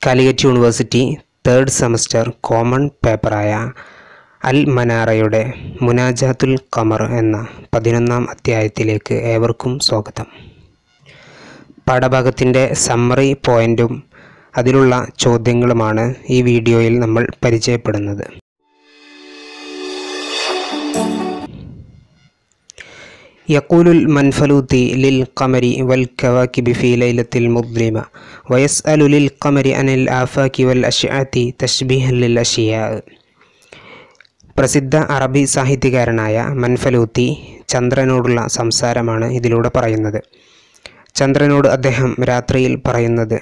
Calicut university third semester common പേപ്പറായ അൽ മനാറയുടെ മുനാജാത്തുൽ ഖമർ എന്ന പതിനൊന്നാം അധ്യായത്തിലേക്ക് ഏവർക്കും സ്വാഗതം പാഠഭാഗത്തിൻ്റെ സമ്മറി പോയിൻറ്റും അതിലുള്ള ചോദ്യങ്ങളുമാണ് ഈ വീഡിയോയിൽ നമ്മൾ പരിചയപ്പെടുന്നത് يقول المنفلوطي للقمر والكواكب في ليلة مظلمة ويسأل للقمر عن الآفاق والأشعة تشبيها للأشياء പ്രസിദ്ധ അറബി സാഹിത്യകാരനായ മൻഫലൂത്തി ചന്ദ്രനോടുള്ള സംസാരമാണ് ഇതിലൂടെ പറയുന്നത് ചന്ദ്രനോട് അദ്ദേഹം രാത്രിയിൽ പറയുന്നത്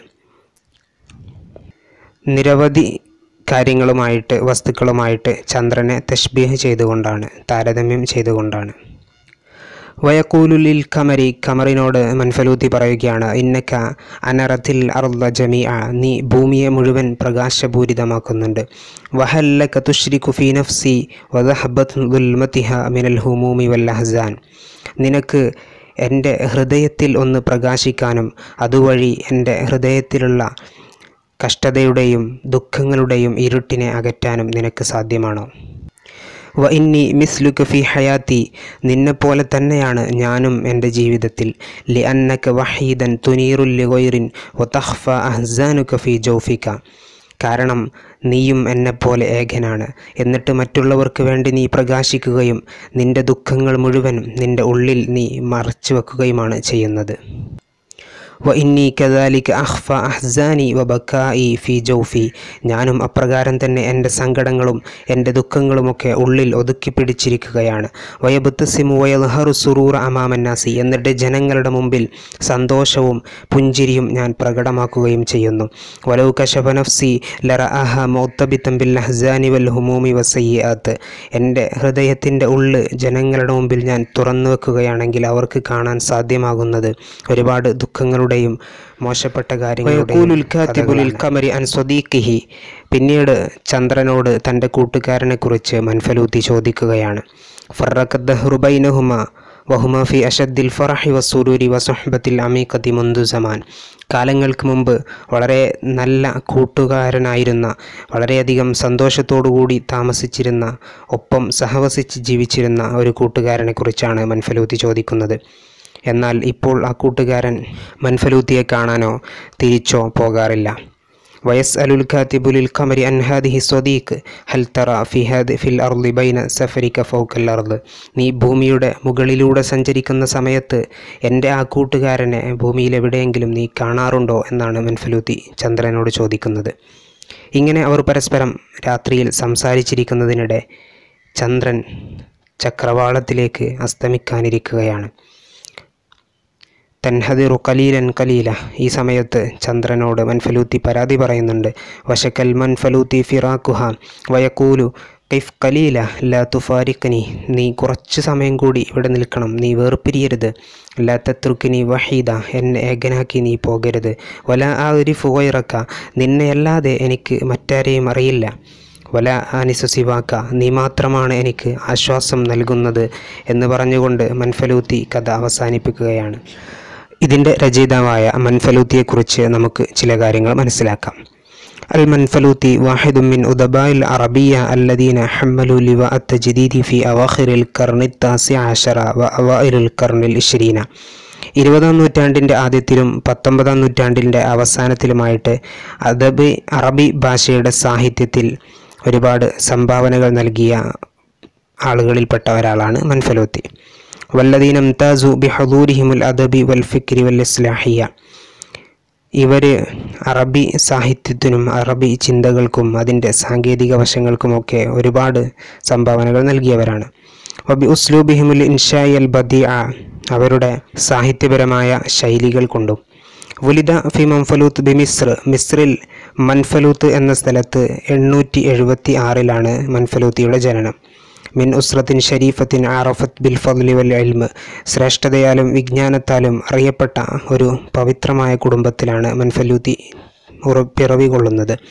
നിരവധി കാര്യങ്ങളുമായിട്ട് വസ്തുക്കളുമായിട്ട് ചന്ദ്രനെ തഷ്ബീഹ് ചെയ്തുകൊണ്ടാണ് താരതമ്യം ചെയ്തുകൊണ്ടാണ് വയക്കൂലുലിൽ കമരി കമറിനോട് മൻഫലൂത്തി പറയുകയാണ് ഇന്നക്ക അനറത്തിൽ അർദ ജമിഅ നീ ഭൂമിയെ മുഴുവൻ പ്രകാശപൂരിതമാക്കുന്നുണ്ട് വഹല്ലക തുഷ്രിഖു ഫീ നഫ്സി വദഹബത് ദുൽമതിഹ മിനൽ ഹുമൂമി വൽ അഹ്സാൻ നിനക്ക് എൻ്റെ ഹൃദയത്തിൽ ഒന്ന് പ്രകാശിക്കാനും അതുവഴി എൻ്റെ ഹൃദയത്തിലുള്ള കഷ്ടതയുടെയും ദുഃഖങ്ങളുടെയും ഇരുട്ടിനെ അകറ്റാനും നിനക്ക് സാധ്യമാണോ വ ഇന്നി മിസ്ലുക ഫി ഹയാത്തി നിന്നെപ്പോലെ തന്നെയാണ് ഞാനും എൻ്റെ ജീവിതത്തിൽ ലി അന്നക വഹീദൻ തുനീറുല്ലി ഗൊയ്റിൻ വ തഹ്ഫ അഹ്സാനുക ഫി ജൗഫിക കാരണം നീയും എന്നെപ്പോലെ ഏകനാണ് എന്നിട്ട് മറ്റുള്ളവർക്ക് വേണ്ടി നീ പ്രകാശിക്കുകയും നിൻ്റെ ദുഃഖങ്ങൾ മുഴുവനും നിൻ്റെ ഉള്ളിൽ നീ മറച്ചു വെക്കുകയുമാണ് ചെയ്യുന്നത് വ ഇന്നി കദാലിക അഹ്ഫ അഹ്സാനി വ ബക്കായി ഫി ജൗഫി ഞാനും അപ്രകാരം തന്നെ എൻ്റെ സങ്കടങ്ങളും എൻ്റെ ദുഃഖങ്ങളുമൊക്കെ ഉള്ളിൽ ഒതുക്കി പിടിച്ചിരിക്കുകയാണ് വയബുത്തസിമു വയൽഹറു സുറൂർ അമാമന്നാസി എന്നിട്ട് ജനങ്ങളുടെ മുമ്പിൽ സന്തോഷവും പുഞ്ചിരിയും ഞാൻ പ്രകടമാക്കുകയും ചെയ്യുന്നു വലൗ കശഫ നഫ്സി ലറ അഹ മൗത്തബിത്തം ബിൽ അഹ്സാനി വൽ ഹുമൂമി വസയ്യാത്ത് എൻ്റെ ഹൃദയത്തിൻ്റെ ഉള്ള് ജനങ്ങളുടെ മുമ്പിൽ ഞാൻ തുറന്നു വെക്കുകയാണെങ്കിൽ അവർക്ക് കാണാൻ സാധ്യമാകുന്നത് ഒരുപാട് ദുഃഖങ്ങളുടെയും മോശപ്പെട്ട കാര്യങ്ങളുടെയും കമരി അൻ സ്വദീഖിഹി പിന്നീട് ചന്ദ്രനോട് തൻ്റെ കൂട്ടുകാരനെക്കുറിച്ച് മൻഫലൂത്തി ചോദിക്കുകയാണ് ഫറഖദ്ദഹ്റുബൈനഹുമ വഹുമ ഫി അഷദ്ദിൽ ഫറഹി വസൂരൂരി വസുഹബത്തിൽ അമീഖത്തി മുന്തു സമാൻ കാലങ്ങൾക്ക് മുമ്പ് വളരെ നല്ല കൂട്ടുകാരനായിരുന്ന വളരെയധികം സന്തോഷത്തോടുകൂടി താമസിച്ചിരുന്ന ഒപ്പം സഹവസിച്ച് ജീവിച്ചിരുന്ന ഒരു കൂട്ടുകാരനെക്കുറിച്ചാണ് മൻഫലൂത്തി ചോദിക്കുന്നത് എന്നാൽ ഇപ്പോൾ ആ കൂട്ടുകാരൻ മൻഫലൂത്തിയെ കാണാനോ തിരിച്ചോ പോകാറില്ല വയസ് അലുൽ ഖാത്തിബുലിൽ ഖമരി അൻഹാദിഹി സ്വദീഖ് ഹൽ തറ ഫിഹാദ് ഫിൽ അർദി ബൈന സഫരിക ഫൗക്കൽ അർദ് നീ ഭൂമിയുടെ മുകളിലൂടെ സഞ്ചരിക്കുന്ന സമയത്ത് എൻ്റെ ആ കൂട്ടുകാരനെ ഭൂമിയിൽ എവിടെയെങ്കിലും നീ കാണാറുണ്ടോ എന്നാണ് മൻഫലൂത്തി ചന്ദ്രനോട് ചോദിക്കുന്നത് ഇങ്ങനെ അവർ പരസ്പരം രാത്രിയിൽ സംസാരിച്ചിരിക്കുന്നതിനിടെ ചന്ദ്രൻ ചക്രവാളത്തിലേക്ക് അസ്തമിക്കാനിരിക്കുകയാണ് തൻഹദിറു കലീലൻ കലീല ഈ സമയത്ത് ചന്ദ്രനോട് മൻഫലൂത്തി പരാതി പറയുന്നുണ്ട് വശക്കൽ മൻഫലൂത്തി ഫിറാക്കുഹ വയക്കൂലു കൈഫ് കലീല ലാ തുഫാരിക്കനി നീ കുറച്ച് സമയം കൂടി ഇവിടെ നിൽക്കണം നീ വേർപിരിയരുത് ലാ തത്രുക്കിനി വഹീദ എന്നെ ഏകനാക്കി നീ പോകരുത് വല ആ ഒരു ഫുവൈറക്ക നിന്നെയല്ലാതെ എനിക്ക് മറ്റാരെയും അറിയില്ല വല ആനിസു സിവാക്ക നീ മാത്രമാണ് എനിക്ക് ആശ്വാസം നൽകുന്നത് എന്ന് പറഞ്ഞുകൊണ്ട് മൻഫലൂത്തി കഥ അവസാനിപ്പിക്കുകയാണ് ഇതിൻ്റെ രചയിതാവായ മൻഫലൂത്തിയെക്കുറിച്ച് നമുക്ക് ചില കാര്യങ്ങൾ മനസ്സിലാക്കാം അൽ മൻഫലൂത്തി വാഹിദ് മിൻ ഉദബായിൽ അറബിയ അല്ലദീന ഹമ്മലു ലിവ അത്തജിദീദി ഫി അവാഖിറിൽ കർണി താസി ആഷറ വ അവായിലുൽ കർണിൽ ഇഷരീന ഇരുപതാം നൂറ്റാണ്ടിൻ്റെ ആദ്യത്തിലും പത്തൊമ്പതാം നൂറ്റാണ്ടിൻ്റെ അവസാനത്തിലുമായിട്ട് അദബ് അറബി ഭാഷയുടെ സാഹിത്യത്തിൽ ഒരുപാട് സംഭാവനകൾ നൽകിയ ആളുകളിൽപ്പെട്ട ഒരാളാണ് മൻഫലൂത്തി വല്ലദീൻ അംതാസു ബിഹദൂരിഹിമുൽ അദബി വൽ ഫിക്രി വൽ ഇസ്ലാഹിയ ഇവർ അറബി സാഹിത്യത്തിനും അറബി ചിന്തകൾക്കും അതിൻ്റെ സാങ്കേതിക വശങ്ങൾക്കുമൊക്കെ ഒരുപാട് സംഭാവനകൾ നൽകിയവരാണ് വബി ഉസ്ലൂബിഹിമുൽ ഇൻഷായി അൽ ബദിയ അവരുടെ സാഹിത്യപരമായ ശൈലികൾ കൊണ്ടും വുലിദ ഫി മൻഫലൂത്ത് ബി മിസ്ർ മിസ്രിൽ മൻഫലൂത്ത് എന്ന സ്ഥലത്ത് എണ്ണൂറ്റി എഴുപത്തി ആറിലാണ് മൻഫലൂത്തിയുടെ ജനനം മിൻ ഉസ്രത്തിൻ ഷരീഫത്തിൻ ആറഫത്ത് ബിൽ ഫദ്ലി വൽ ഇൽമ് ശ്രേഷ്ഠതയാലും വിജ്ഞാനത്താലും അറിയപ്പെട്ട ഒരു പവിത്രമായ കുടുംബത്തിലാണ് മൻഫലൂത്തി ഉറ പിറവി കൊള്ളുന്നത്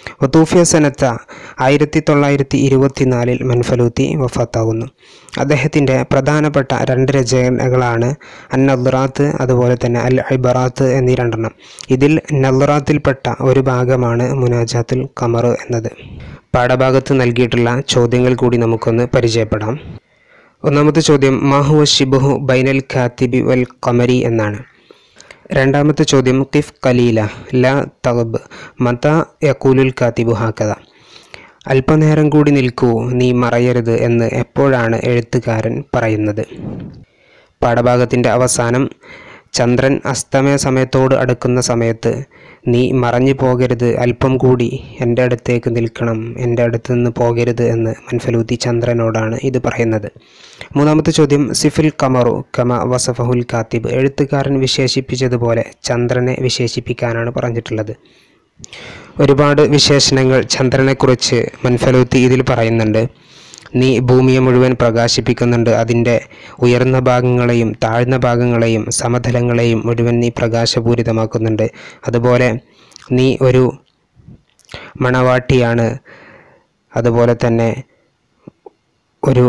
വത്തൂഫിയ സനത്ത ആയിരത്തി തൊള്ളായിരത്തി ഇരുപത്തിനാലിൽ മൻഫലൂത്തി വഫാത്താകുന്നു അദ്ദേഹത്തിൻ്റെ പ്രധാനപ്പെട്ട രണ്ട് രചനകളാണ് അൻ നദ്റാത്ത് അതുപോലെ തന്നെ അൽ ഇബറാത്ത് എന്നീ രണ്ടെണ്ണം ഇതിൽ നദ്റാത്തിൽപ്പെട്ട ഒരു ഭാഗമാണ് മുനാജാത്തുൽ ഖമർ എന്നത് പാഠഭാഗത്ത് നൽകിയിട്ടുള്ള ചോദ്യങ്ങൾ കൂടി നമുക്കൊന്ന് പരിചയപ്പെടാം ഒന്നാമത്തെ ചോദ്യം മാഹുവ ഷിബുഹു ബൈനൽ ഖാത്തിബി വൽ ഖമരി എന്നാണ് രണ്ടാമത്തെ ചോദ്യം കിഫ് കലീല ല തഗബ് മത യക്കൂലുൽ കാത്തിബു ഹാക്കത അല്പനേരം കൂടി നിൽക്കൂ നീ മറയരുത് എന്ന് എപ്പോഴാണ് എഴുത്തുകാരൻ പറയുന്നത് പാഠഭാഗത്തിൻ്റെ അവസാനം ചന്ദ്രൻ അസ്തമയ സമയത്തോട് അടുക്കുന്ന സമയത്ത് നീ മറഞ്ഞു പോകരുത് അല്പം കൂടി എൻ്റെ അടുത്തേക്ക് നിൽക്കണം എൻ്റെ അടുത്ത് നിന്ന് പോകരുത് എന്ന് മൻഫലൂത്തി ചന്ദ്രനോടാണ് ഇത് പറയുന്നത് മൂന്നാമത്തെ ചോദ്യം സിഫിൽ കമറു കമ വസഫഹുൽ കാത്തിബ് എഴുത്തുകാരൻ വിശേഷിപ്പിച്ചതുപോലെ ചന്ദ്രനെ വിശേഷിപ്പിക്കാനാണ് പറഞ്ഞിട്ടുള്ളത് ഒരുപാട് വിശേഷണങ്ങൾ ചന്ദ്രനെക്കുറിച്ച് മൻഫലൂത്തി ഇതിൽ പറയുന്നുണ്ട് നീ ഭൂമിയെ മുഴുവൻ പ്രകാശിപ്പിക്കുന്നുണ്ട് അതിൻ്റെ ഉയർന്ന ഭാഗങ്ങളെയും താഴ്ന്ന ഭാഗങ്ങളെയും സമതലങ്ങളെയും മുഴുവൻ നീ പ്രകാശപൂരിതമാക്കുന്നുണ്ട് അതുപോലെ നീ ഒരു മണവാട്ടിയാണ് അതുപോലെ തന്നെ ഒരു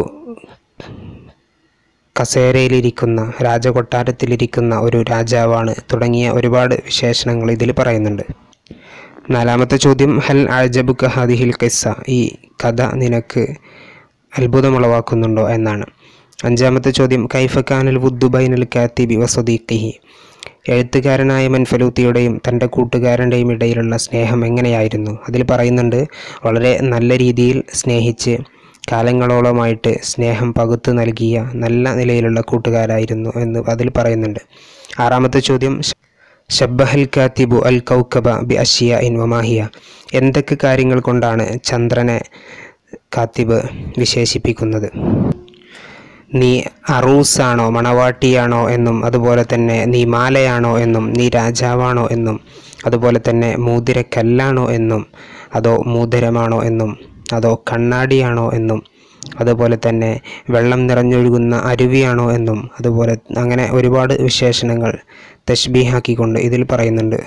കസേരയിലിരിക്കുന്ന രാജകൊട്ടാരത്തിലിരിക്കുന്ന ഒരു രാജാവാണ് തുടങ്ങിയ ഒരുപാട് വിശേഷണങ്ങൾ ഇതിൽ പറയുന്നുണ്ട് നാലാമത്തെ ചോദ്യം ഹൽ അജബുക ഹദിഹിൽ കിസ്സ ഈ കഥ നിനക്ക് അത്ഭുതമുളവാക്കുന്നുണ്ടോ എന്നാണ് അഞ്ചാമത്തെ ചോദ്യം കൈഫക്കാനൽ വുദ്ദുബൈനൽ കാത്തിബി വസദീഖിഹി എഴുത്തുകാരനായ മൻഫലൂത്തിയുടെയും തൻ്റെ കൂട്ടുകാരൻ്റെയും ഇടയിലുള്ള സ്നേഹം എങ്ങനെയായിരുന്നു അതിൽ പറയുന്നുണ്ട് വളരെ നല്ല രീതിയിൽ സ്നേഹിച്ച് കാലങ്ങളോളമായിട്ട് സ്നേഹം പകുത്തു നൽകിയ നല്ല നിലയിലുള്ള കൂട്ടുകാരായിരുന്നു എന്ന് അതിൽ പറയുന്നുണ്ട് ആറാമത്തെ ചോദ്യം ഷബ്ബഹൽ കാത്തിബു അൽ കൗക്കബ ബി അഷിയ ഇൻ വമാഹിയ എന്തൊക്കെ കാര്യങ്ങൾ കൊണ്ടാണ് ചന്ദ്രനെ കാത്തിബ് വിശേഷിപ്പിക്കുന്നത് നീ അറൂസാണോ മണവാട്ടിയാണോ എന്നും അതുപോലെ തന്നെ നീ മാലയാണോ എന്നും നീ രാജാവാണോ എന്നും അതുപോലെ തന്നെ മൂതിരക്കല്ലാണോ എന്നും അതോ മൂതിരമാണോ എന്നും അതോ കണ്ണാടിയാണോ എന്നും അതുപോലെ തന്നെ വെള്ളം നിറഞ്ഞൊഴുകുന്ന അരുവിയാണോ എന്നും അതുപോലെ അങ്ങനെ ഒരുപാട് വിശേഷണങ്ങൾ തഷ്ബീഹാക്കിക്കൊണ്ട് ഇതിൽ പറയുന്നുണ്ട്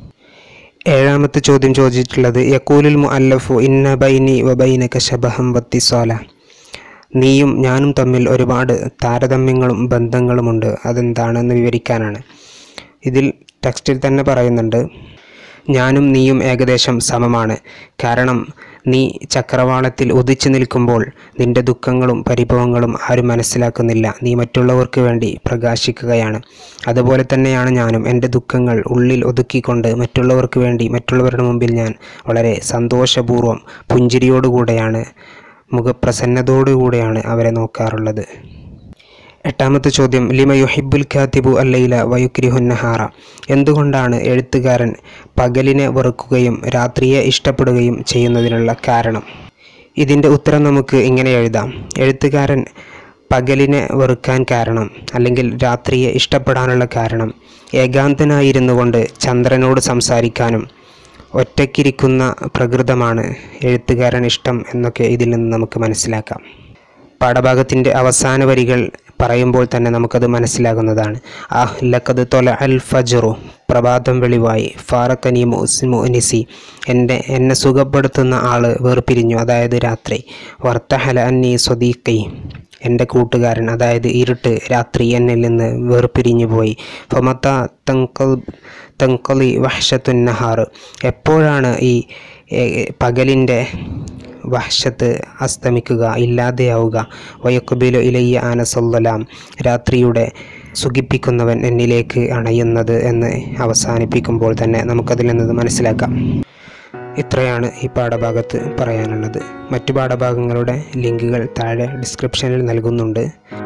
ഏഴാമത്തെ ചോദ്യം ചോദിച്ചിട്ടുള്ളത് യക്കൂലുൽ മുഅല്ലഫു ഇന്ന ബൈനി വ ബൈനക ശബഹം വത്തിസ്വാല നീയും ഞാനും തമ്മിൽ ഒരുപാട് താരതമ്യങ്ങളും ബന്ധങ്ങളുമുണ്ട് അതെന്താണെന്ന് വിവരിക്കാനാണ് ഇതിൽ ടെക്സ്റ്റിൽ തന്നെ പറയുന്നുണ്ട് ഞാനും നീയും ഏകദേശം സമമാണ് കാരണം നീ ചക്രവാളത്തിൽ ഉദിച്ചു നിൽക്കുമ്പോൾ നിന്റെ ദുഃഖങ്ങളും പരിഭവങ്ങളും ആരും മനസ്സിലാക്കുന്നില്ല നീ മറ്റുള്ളവർക്ക് വേണ്ടി പ്രകാശിക്കുകയാണ് അതുപോലെ തന്നെയാണ് ഞാനും എൻ്റെ ദുഃഖങ്ങൾ ഉള്ളിൽ ഒതുക്കിക്കൊണ്ട് മറ്റുള്ളവർക്ക് വേണ്ടി മറ്റുള്ളവരുടെ മുമ്പിൽ ഞാൻ വളരെ സന്തോഷപൂർവ്വം പുഞ്ചിരിയോടുകൂടെയാണ് മുഖപ്രസന്നതയോടുകൂടെയാണ് അവരെ നോക്കാറുള്ളത് എട്ടാമത്തെ ചോദ്യം ലിമ യുഹിബുൽ ഖാത്തിബു അല്ലയില വയുക്രിഹുന്നഹാറ എന്തുകൊണ്ടാണ് എഴുത്തുകാരൻ പകലിനെ വെറുക്കുകയും രാത്രിയെ ഇഷ്ടപ്പെടുകയും ചെയ്യുന്നതിനുള്ള കാരണം ഇതിൻ്റെ ഉത്തരം നമുക്ക് ഇങ്ങനെ എഴുതാം എഴുത്തുകാരൻ പകലിനെ വെറുക്കാൻ കാരണം അല്ലെങ്കിൽ രാത്രിയെ ഇഷ്ടപ്പെടാനുള്ള കാരണം ഏകാന്തനായിരുന്നു കൊണ്ട് ചന്ദ്രനോട് സംസാരിക്കാനും ഒറ്റയ്ക്കിരിക്കുന്ന പ്രകൃതമാണ് എഴുത്തുകാരൻ ഇഷ്ടം എന്നൊക്കെ ഇതിൽ നിന്ന് നമുക്ക് മനസ്സിലാക്കാം പാഠഭാഗത്തിൻ്റെ അവസാന വരികൾ പറയുമ്പോൾ തന്നെ നമുക്കത് മനസ്സിലാകുന്നതാണ് ആഹ് ലക്കത് തൊല അൽ ഫജറു പ്രഭാതം വെളിവായി ഫാറക്കനി മുനിസി എൻ്റെ എന്നെ സുഖപ്പെടുത്തുന്ന ആള് വേർപിരിഞ്ഞു അതായത് രാത്രി വർത്തഹല അന്നി സ്വദീഖി എൻ്റെ കൂട്ടുകാരൻ അതായത് ഇരുട്ട് രാത്രി എന്നിൽ നിന്ന് വേർപിരിഞ്ഞു പോയി ഫമത്ത തങ്കൽ തങ്കലി വഹ്ഷത്തുൻ നഹാർ എപ്പോഴാണ് ഈ പകലിൻ്റെ വഹ്ഷത്ത് അസ്തമിക്കുക ഇല്ലാതെയാവുക വയക്കുബിലു ഇലയ്യ ആനസൊല്ലാം രാത്രിയുടെ സുഖിപ്പിക്കുന്നവൻ എന്നിലേക്ക് അണയുന്നത് എന്ന് അവസാനിപ്പിക്കുമ്പോൾ തന്നെ നമുക്കതിൽ നിന്ന് മനസ്സിലാക്കാം ഇത്രയാണ് ഈ പാഠഭാഗത്ത് പറയാനുള്ളത് മറ്റു പാഠഭാഗങ്ങളുടെ ലിങ്കുകൾ താഴെ ഡിസ്ക്രിപ്ഷനിൽ നൽകുന്നുണ്ട്